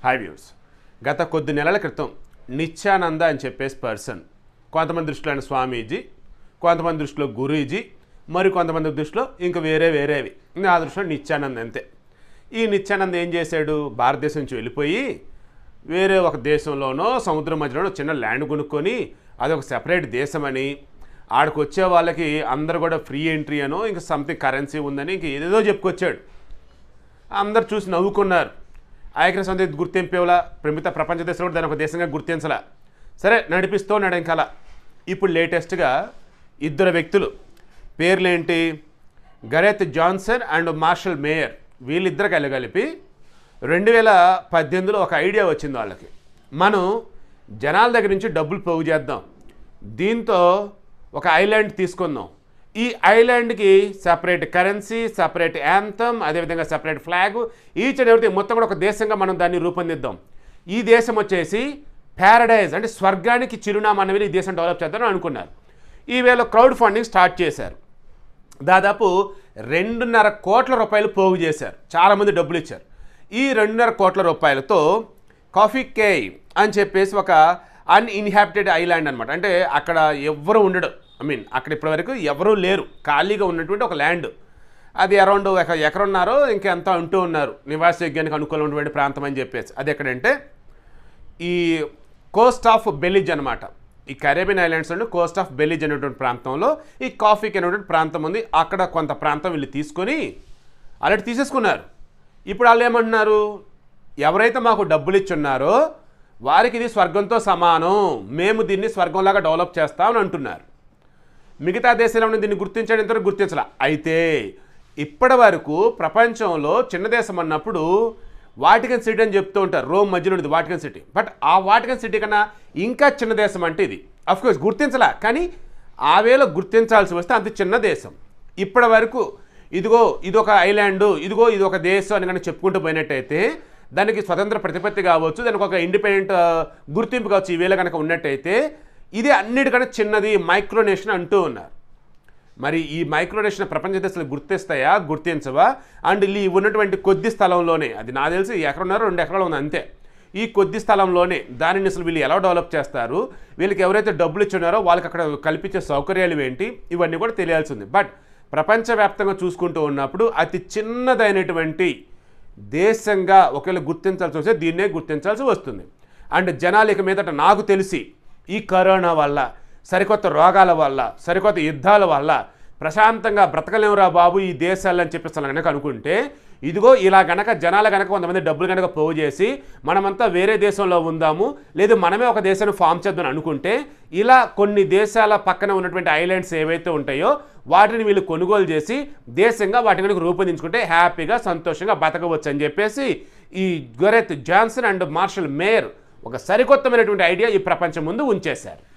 high views గత కొద్ది నెలల క్రితం నిత్యానంద అని చెప్పేసి పర్సన్ కొంతమంది దృష్టిలో ఆయన స్వామీజీ కొంతమంది దృష్టిలో గురూజీ మరి కొంతమంది దృష్టిలో ఇంకా వేరే వేరేవి నా దృష్టిలో నిత్యానంద్ అంతే ఈ నిత్యానంద్ ఏం చేశాడు భారతదేశం నుంచి వెళ్ళిపోయి వేరే ఒక దేశంలోనో సముద్రం మధ్యలోనో చిన్న ల్యాండ్ కొనుక్కొని అదొక సెపరేట్ దేశమని ఆడికి వచ్చే వాళ్ళకి అందరు కూడా ఫ్రీ ఎంట్రీ అనో ఇంకా సంథింగ్ కరెన్సీ ఉందని ఇంక ఏదేదో చెప్పుకొచ్చాడు అందరు చూసి నవ్వుకున్నారు ఐక్య సంస్థ గుర్తింపేవలా ప్రమిత ప్రపంచ దేశంలో కూడా దాని ఒక దేశంగా గుర్తించలా సరే నడిపిస్తూ నడంకల ఇప్పుడు లేటెస్ట్గా ఇద్దరు వ్యక్తులు పేర్లేంటి Gareth Johnson and Marshall Mayer వీళ్ళిద్దరు కలగలిపి రెండు వేల పద్దెనిమిదిలో ఒక ఐడియా వచ్చింది వాళ్ళకి మనం జనాల దగ్గర నుంచి డబ్బులు పోగు చేద్దాం దీంతో ఒక ఐలాండ్ తీసుకుందాం ఈ ఐలాండ్కి సపరేట్ కరెన్సీ సపరేట్ యాంథమ్ అదేవిధంగా separate flag each and everything మొత్తం కూడా ఒక దేశంగా మనం దాన్ని రూపొందిద్దాం ఈ దేశం వచ్చేసి ప్యారడైజ్ అంటే స్వర్గానికి చిరునామా అనేది ఈ దేశం డెవలప్ చేద్దామని అనుకున్నారు ఈ వేళ క్రౌడ్ ఫండింగ్ స్టార్ట్ చేశారు దాదాపు రెండున్నర కోట్ల రూపాయలు పోగు చేశారు చాలామంది డబ్బులు ఇచ్చారు ఈ రెండున్నర కోట్ల రూపాయలతో కాఫీ కేవ్ అని చెప్పేసి ఒక అన్ఇన్హాబిటెడ్ ఐలాండ్ అనమాట అంటే అక్కడ ఎవ్వరు ఉండడు ఐ మీన్ అక్కడ ఇప్పటివరకు ఎవరూ లేరు ఖాళీగా ఉన్నటువంటి ఒక ల్యాండ్ అది అరౌండ్ ఒక ఎకరున్నారో ఇంకెంత ఉంటూ ఉన్నారు నివాసయోగ్యానికి అనుకూలమైనటువంటి ప్రాంతం అని చెప్పేసి అది ఎక్కడంటే ఈ కోస్ట్ ఆఫ్ బెలిజ్ అనమాట ఈ కరేబియన్ ఐలాండ్స్ నుండి కోస్ట్ ఆఫ్ బెలిజ్ అనేటువంటి ప్రాంతంలో ఈ కాఫీకి అనేటువంటి ప్రాంతం ఉంది అక్కడ కొంత ప్రాంతం వీళ్ళు తీసుకొని అలాంటి తీసేసుకున్నారు ఇప్పుడు వాళ్ళు ఏమంటున్నారు ఎవరైతే మాకు డబ్బులు ఇచ్చున్నారో వారికి ఇది స్వర్గంతో సమానం మేము దీన్ని స్వర్గంలాగా డెవలప్ చేస్తామని అంటున్నారు మిగతా దేశాలను దీన్ని గుర్తించడం ఇంతవరకు గుర్తించాల అయితే ఇప్పటి వరకు ప్రపంచంలో చిన్న దేశం అన్నప్పుడు వాటికన్ సిటీ అని చెప్తూ ఉంటారు రోమ్ మధ్యలో ఉంది వాటికన్ సిటీ బట్ ఆ వాటికన్ సిటీ కన్నా ఇంకా చిన్న దేశం అంటే ఇది కోర్స్ గుర్తించలా కానీ ఆ వేళ గుర్తించాల్సి వస్తే అంత చిన్న దేశం ఇప్పటి వరకు ఇదిగో ఇది ఒక ఐలాండు ఇదిగో ఇది ఒక దేశం అని కనుక చెప్పుకుంటూ పోయినట్టయితే దానికి స్వతంత్ర ప్రతిపత్తి కావచ్చు దానికి ఒక ఇండిపెండెంట్ ఆ, గుర్తింపు కావచ్చు ఈ వేళ కనుక ఉన్నట్టయితే ఇది అన్నిటికన్నా చిన్నది మైక్రోనేషన్ అంటూ ఉన్నారు మరి ఈ మైక్రోనేషన్ ప్రపంచ దేశాలు గుర్తిస్తాయా గుర్తించవా అండ్ ఈ ఉన్నటువంటి కొద్ది స్థలంలోనే అది నాకు తెలిసి ఎకరన్నర రెండు ఎకరాలు ఉంది అంతే ఈ కొద్ది స్థలంలోనే దానిని అసలు వీళ్ళు ఎలా డెవలప్ చేస్తారు వీళ్ళకి ఎవరైతే డబ్బులు ఇచ్చున్నారో వాళ్ళకి అక్కడ కల్పించే సౌకర్యాలు ఏంటి ఇవన్నీ కూడా తెలియాల్సి ఉంది బట్ ప్రపంచవ్యాప్తంగా చూసుకుంటూ ఉన్నప్పుడు అతి చిన్నదైనటువంటి దేశంగా ఒకవేళ గుర్తించాల్సి వస్తే దీన్నే గుర్తించాల్సి వస్తుంది అండ్ జనాలు ఇక మీదట నాకు తెలిసి ఈ కరోనా వల్ల సరికొత్త రోగాల వల్ల సరికొత్త యుద్ధాల వల్ల ప్రశాంతంగా బ్రతకలేమురా బాబు ఈ దేశాల్లో అని చెప్పేసి అలా గనక అనుకుంటే ఇదిగో ఇలా గనక జనాలు గనక కొంతమంది డబ్బులు గనక పోగు చేసి మనమంతా వేరే దేశంలో ఉందాము లేదు మనమే ఒక దేశాన్ని ఫామ్ చేద్దాం అనుకుంటే ఇలా కొన్ని దేశాల పక్కన ఉన్నటువంటి ఐలాండ్స్ ఏవైతే ఉంటాయో వాటిని వీళ్ళు కొనుగోలు చేసి దేశంగా వాటిని కనుక రూపొందించుకుంటే హ్యాపీగా సంతోషంగా బతకవచ్చు అని చెప్పేసి ఈ Gareth Johnson and Marshall Mayer ఒక సరికొత్తమైనటువంటి ఐడియా ఈ ప్రపంచం ముందు ఉంచేశారు